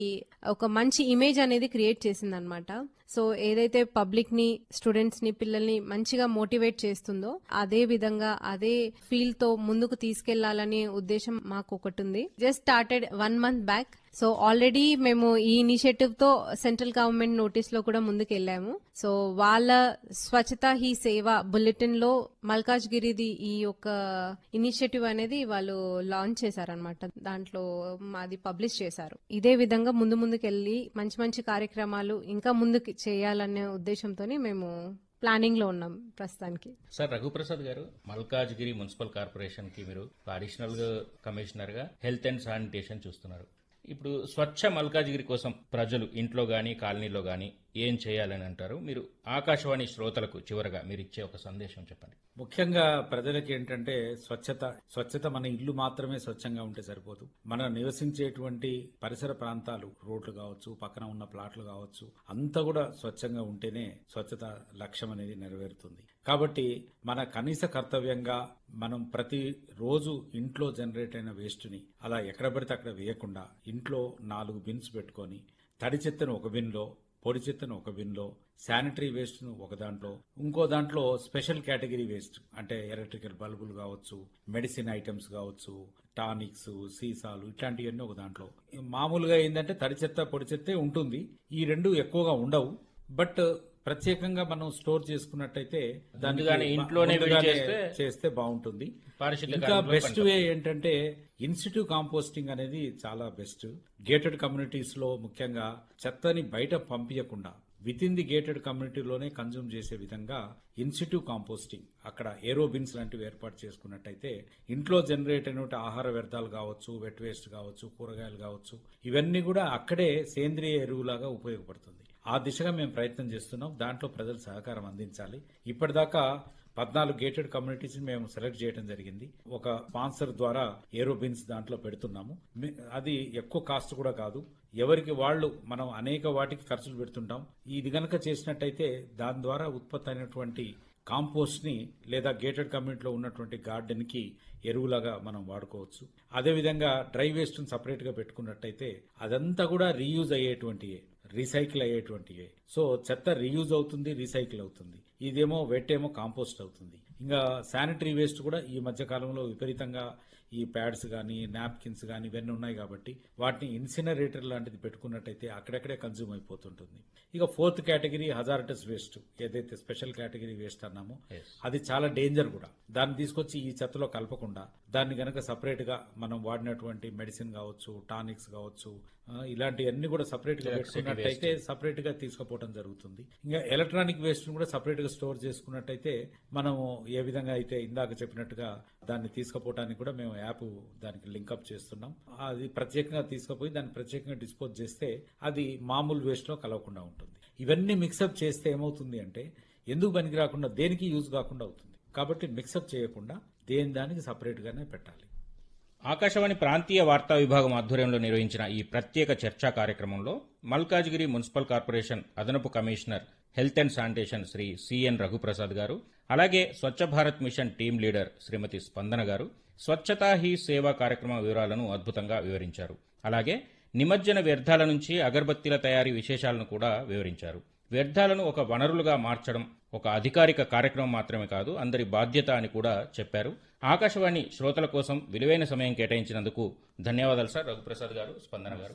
ఒక మంచి ఇమేజ్ అనేది క్రియేట్ చేసింది అనమాట సో ఏదైతే పబ్లిక్ ని స్టూడెంట్స్ ని పిల్లల్ని మంచిగా మోటివేట్ చేస్తుందో అదే విధంగా అదే ఫీల్ తో ముందుకు తీసుకెళ్లాలనే ఉద్దేశం మాకు ఒకటి ఉంది just started one month back so already మేము ఈ ఇనిషియేటివ్ తో సెంట్రల్ గవర్నమెంట్ నోటీస్ లో కూడా ముందుకు వెళ్ళాము సో వాళ్ళ స్వచ్ఛత హీ సేవ బులెటిన్ లో మల్కాజ్ గిరిది ఈ యొక్క ఇనిషియేటివ్ అనేది వాళ్ళు లాంచ్ చేశారనమాట దాంట్లో మాది పబ్లిష్ చేశారు ఇదే విధంగా ముందు ముందుకెళ్ళి మంచి మంచి కార్యక్రమాలు ఇంకా ముందుకు చేయాలనే ఉద్దేశంతోనే మేము ప్లానింగ్ లో ఉన్నాం ప్రస్తుతానికి సార్ రఘుప్రసాద్ గారు మల్కాజ్గిరి మున్సిపల్ కార్పొరేషన్ కి మీరు అడిషనల్ కమిషనర్ గా హెల్త్ అండ్ శానిటేషన్ చూస్తున్నారు ఇప్పుడు స్వచ్ఛ మల్కాజ్గిరి కోసం ప్రజలు ఇంట్లో గాని కాలనీలో గాని ఏం చేయాలని అంటారు మీరు ఆకాశవాణి శ్రోతలకు చివరగా మీరు ఇచ్చే ఒక సందేశం చెప్పండి ముఖ్యంగా ప్రజలకి ఏంటంటే స్వచ్ఛత స్వచ్ఛత మన ఇల్లు మాత్రమే స్వచ్ఛంగా ఉంటే సరిపోదు మన నివసించేటువంటి పరిసర ప్రాంతాలు రోడ్లు కావచ్చు పక్కన ఉన్న ప్లాట్లు కావచ్చు అంతా కూడా స్వచ్ఛంగా ఉంటేనే స్వచ్ఛత లక్ష్యం అనేది నెరవేరుతుంది కాబట్టి మన కనీస కర్తవ్యంగా మనం ప్రతి రోజు ఇంట్లో జనరేట్ అయిన వేస్ట్ ని అలా ఎక్కడ పడితే అక్కడ వేయకుండా ఇంట్లో నాలుగు బిన్స్ పెట్టుకొని తడి చెత్తను ఒక బిన్లో పొడి చెత్తను ఒక బిన్లో శానిటరీ వేస్ట్ ను ఒక దాంట్లో ఇంకో దాంట్లో స్పెషల్ కేటగిరీ వేస్ట్ అంటే ఎలక్ట్రికల్ బల్బులు కావచ్చు మెడిసిన్ ఐటమ్స్ కావచ్చు టానిక్స్ సీసాలు ఇట్లాంటివన్నీ ఒక దాంట్లో మామూలుగా ఏంటంటే తడి చెత్త పొడి చెత్తే ఉంటుంది ఈ రెండు ఎక్కువగా ఉండవు బట్ ప్రత్యేకంగా మనం స్టోర్ చేసుకున్నట్టయితే దాన్ని ముందుగానే ఇంట్లోనే విడి చేస్తే చేస్తే బాగుంటుంది పారిశుద్ధ్య ఇంకా కార్మికులకు బెస్ట్ వే ఏంటంటే ఇన్స్టిట్యూట్ కాంపోస్టింగ్ అనేది చాలా బెస్ట్ గేటెడ్ కమ్యూనిటీస్ లో ముఖ్యంగా చెత్తని బయట పంపించకుండా విత్ ఇన్ ది గేటెడ్ కమ్యూనిటీలోనే కన్జ్యూమ్ చేసే విధంగా ఇన్స్టిట్యూట్ కాంపోస్టింగ్ అక్కడ ఏరో బిన్స్ లాంటివి ఏర్పాటు చేసుకున్నట్టయితే ఇంట్లో జనరేట్ అయినటువంటి ఆహార వ్యర్థాలు కావచ్చు వెట్ వేస్ట్ కావచ్చు కూరగాయలు కావచ్చు ఇవన్నీ కూడా అక్కడే సేంద్రియ ఎరువులాగా ఉపయోగపడుతుంది ఆ దిశగా మేము ప్రయత్నం చేస్తున్నాం దాంట్లో ప్రజలు సహకారం అందించాలి ఇప్పటిదాకా పద్నాలుగు గేటెడ్ కమ్యూనిటీస్ మేము సెలెక్ట్ చేయడం జరిగింది ఒక స్పాన్సర్ ద్వారా ఏరో బిన్స్ దాంట్లో పెడుతున్నాము మీ- అది ఎక్కువ కాస్ట్ కూడా కాదు ఎవరికి వాళ్ళు మనం అనేక వాటికి ఖర్చులు పెడుతుంటాం ఇది గనక చేసినట్టయితే దాని ద్వారా ఉత్పత్తి అయినటువంటి కాంపోస్ట్ ని లేదా గేటెడ్ కమ్యూనిటీలో ఉన్నటువంటి గార్డెన్ కి ఎరువులాగా మనం వాడుకోవచ్చు అదేవిధంగా డ్రై వేస్ట్ సపరేట్ గా పెట్టుకున్నట్టయితే అదంతా కూడా రీయూజ్ అయ్యేటువంటివే రీసైకిల్ అయ్యేటువంటివే సో చెత్త రీయూజ్ అవుతుంది రీసైకిల్ అవుతుంది ఇదేమో వెట్ ఏమో కాంపోస్ట్ అవుతుంది ఇంకా శానిటరీ వేస్ట్ కూడా ఈ మధ్య కాలంలో విపరీతంగా ఈ ప్యాడ్స్ కానీ నాప్కిన్స్ కానీ ఇవన్నీ ఉన్నాయి కాబట్టి వాటిని ఇన్సినరేటర్ లాంటిది పెట్టుకున్నట్టయితే అక్కడక్కడే కన్జ్యూమ్ అయిపోతుంటుంది ఇక ఫోర్త్ కేటగిరీ హజారటస్ వేస్ట్ ఏదైతే స్పెషల్ కేటగిరీ వేస్ట్ అన్నామో అది చాలా డేంజర్ కూడా దాన్ని తీసుకొచ్చి ఈ చెత్తలో కలపకుండా దాన్ని గనక సపరేట్ గా మనం వాడినటువంటి మెడిసిన్ కావచ్చు టానిక్స్ కావచ్చు ఆ, ఇలాంటివన్నీ కూడా సపరేట్ గా పెట్టుకున్నట్టయితే సపరేట్ గా తీసుకుపోవడం జరుగుతుంది ఇంకా ఎలక్ట్రానిక్ వేస్ట్ కూడా సపరేట్ గా స్టోర్ చేసుకున్నట్టయితే మనము ఏ విధంగా అయితే ఇందాక చెప్పినట్టుగా దాన్ని తీసుకుపోవడానికి కూడా మేము యాప్ దానికి లింకప్ చేస్తున్నాం అది ప్రత్యేకంగా తీసుకుపోయి దాన్ని ప్రత్యేకంగా డిస్పోజ్ చేస్తే అది మామూలు వేస్ట్ లో కలవకుండా ఉంటుంది ఇవన్నీ మిక్సప్ చేస్తే ఏమవుతుంది అంటే ఎందుకు పనికి రాకుండా దేనికి యూజ్ కాకుండా అవుతుంది కాబట్టి మిక్సప్ చేయకుండా దేని దానికి సపరేట్ గానే పెట్టాలి ఆకాశవాణి ప్రాంతీయ వార్తా విభాగం ఆధ్వర్యంలో నిర్వహించిన ఈ ప్రత్యేక చర్చా కార్యక్రమంలో మల్కాజ్గిరి మున్సిపల్ కార్పొరేషన్ అదనపు commissioner health and sanitation Shri C N Raghuprasad garu అలాగే Swachh Bharat mission team leader Shrimati Spandana garu Swachhata he సేవా కార్యక్రమ వివరాలను అద్భుతంగా వివరించారు అలాగే నిమజ్జన వ్యర్థాల నుంచి అగరబత్తీల తయారీ విశేషాలను కూడా వివరించారు వ్యర్థాలను ఒక వనరులుగా మార్చడం ఒక అధికారిక కార్యక్రమం మాత్రమే కాదు అందరి బాధ్యత అని కూడా చెప్పారు ఆకాశవాణి శ్రోతల కోసం విలువైన సమయం కేటాయించినందుకు ధన్యవాదాలు సార్ రఘుప్రసాద్ గారు స్పందన గారు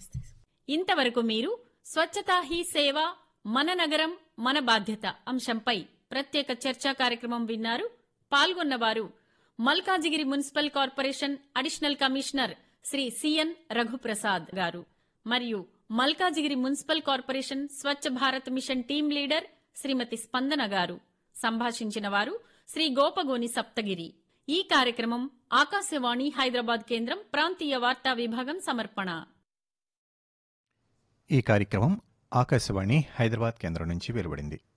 ఇంతవరకు మీరు స్వచ్ఛతా హీ సేవ మన నగరం మన బాధ్యత అంశంపై ప్రత్యేక చర్చా కార్యక్రమం విన్నారు పాల్గొన్నవారు Malkajgiri municipal corporation additional commissioner Shri C N Raghuprasad garu మరియు Malkajgiri municipal corporation Swachh Bharat mission team leader Shrimati Spandana garu సంభాషించిన వారు శ్రీ గోపగోని సప్తగిరి ఈ కార్యక్రమం ఆకాశవాణి హైదరాబాద్ కేంద్రం ప్రాంతీయ వార్తా విభాగం సమర్పణ ఈ కార్యక్రమం ఆకాశవాణి హైదరాబాద్ కేంద్రం నుంచి వెలువడింది